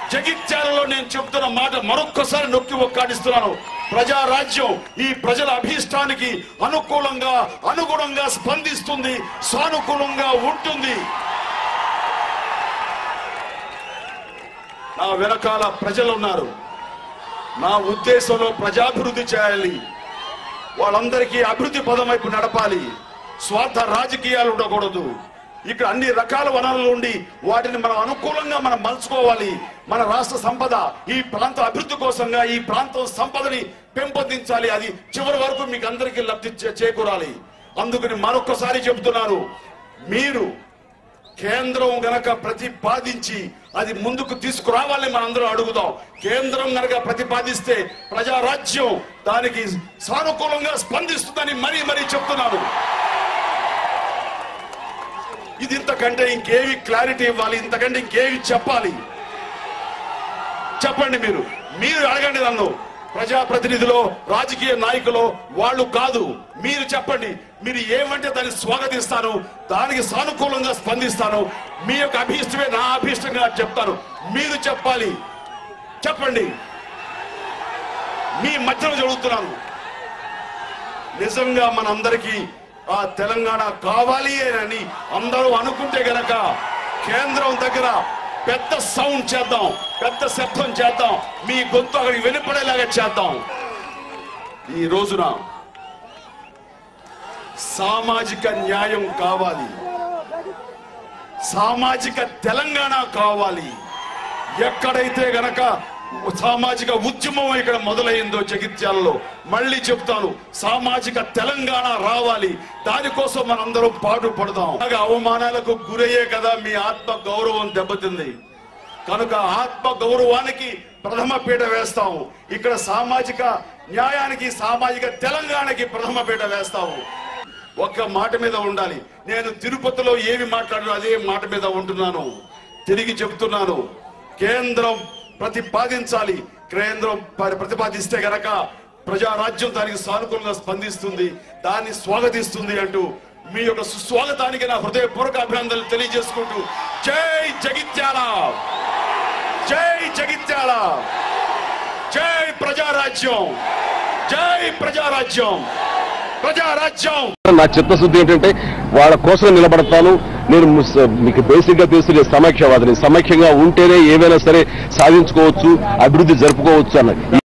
జగిత్యాలలో నేను చెప్తున్న మాట మరొక్కసారి నొక్కి ఒక్కాడిస్తున్నాను ప్రజారాజ్యం ఈ ప్రజల అభీష్టానికి అనుకూలంగా అనుగుణంగా స్పందిస్తుంది సానుకూలంగా ఉంటుంది నా వెనకాల ప్రజలు ఉన్నారు నా ఉద్దేశంలో ప్రజాభివృద్ధి చేయాలి వాళ్ళందరికీ అభివృద్ధి పదం వైపు నడపాలి స్వార్థ రాజకీయాలు ఉండకూడదు ఇక్కడ అన్ని రకాల వనరులు ఉండి వాటిని మనం అనుకూలంగా మనం మలుచుకోవాలి మన రాష్ట్ర సంపద ఈ ప్రాంత అభివృద్ధి కోసంగా ఈ ప్రాంతం సంపదని పెంపొందించాలి అది చివరి వరకు మీకు అందరికీ లబ్ధి చే- చేకూరాలి అందుకని మరొకసారి చెబుతున్నాను మీరు కేంద్రం గనక ప్రతిపాదించి అది ముందుకు తీసుకురావాలని మనందరం అడుగుదాం కేంద్రం గనక ప్రతిపాదిస్తే ప్రజారాజ్యం దానికి సానుకూలంగా స్పందిస్తుందని మరీ మరీ చెప్తున్నాను ఇది ఇంతకంటే ఇంకేమి క్లారిటీ ఇవ్వాలి ఇంతకంటే ఇంకేమి చెప్పాలి చెప్పండి మీరు మీరు అడగండి నన్ను ప్రజాప్రతినిధులు రాజకీయ నాయకులు వాళ్ళు కాదు మీరు చెప్పండి మీరు ఏమంటే దాన్ని స్వాగతిస్తాను దానికి సానుకూలంగా స్పందిస్తాను మీ యొక్క అభీష్టమే నా అభీష్టంగా చెప్తాను మీరు చెప్పాలి చెప్పండి మీ మధ్యలో జరుగుతున్నాను నిజంగా మనందరికీ ఆ తెలంగాణ కావాలి అని అందరూ అనుకుంటే గనక కేంద్రం దగ్గర పెద్ద సౌండ్ చేద్దాం పెద్ద శబ్దం చేద్దాం మీ గొంతు అక్కడికి వెళ్ళిపడేలాగా చేద్దాం ఈ రోజున సామాజిక న్యాయం కావాలి సామాజిక తెలంగాణ కావాలి ఎక్కడైతే గనక సామాజిక ఉద్యమం ఇక్కడ మొదలైందో జగిత్యాలలో మళ్ళీ చెప్తాను సామాజిక తెలంగాణ రావాలి దానికోసం మనందరం పాటు పడదాం అలాగే అవమానాలకు గురయ్యే కదా మీ ఆత్మ గౌరవం దెబ్బతింది కనుక ఆత్మ గౌరవానికి ప్రథమ పీట వేస్తాము ఇక్కడ సామాజిక న్యాయానికి సామాజిక తెలంగాణకి ప్రథమ పీట వేస్తాము ఒక్క మాట మీద ఉండాలి నేను తిరుపతిలో ఏమి మాట్లాడినా అదే మాట మీద ఉంటున్నాను తిరిగి చెప్తున్నాను కేంద్రం ప్రతిపాదించాలి కేంద్రం ప- ప్రతిపాదిస్తే గనక ప్రజారాజ్యం దానికి సానుకూలంగా స్పందిస్తుంది దాన్ని స్వాగతిస్తుంది అంటూ మీ యొక్క సుస్వాగతానికి నా హృదయపూర్వక అభినందనలు తెలియజేసుకుంటూ జై జగిత్యాల జై జగిత్యాల జై ప్రజారాజ్యం జై ప్రజారాజ్యం ప్రజారాజ్యం నా చిత్తశుద్ధి ఏంటంటే వాళ్ళ కోసం నిలబడతాను నేను ముస్- మీకు బేసిక్ గా తెలుసు నేను సమైక్యవాదిని సమైక్యంగా ఉంటేనే ఏమైనా సరే సాధించుకోవచ్చు అభివృద్ధి జరుపుకోవచ్చు అన్న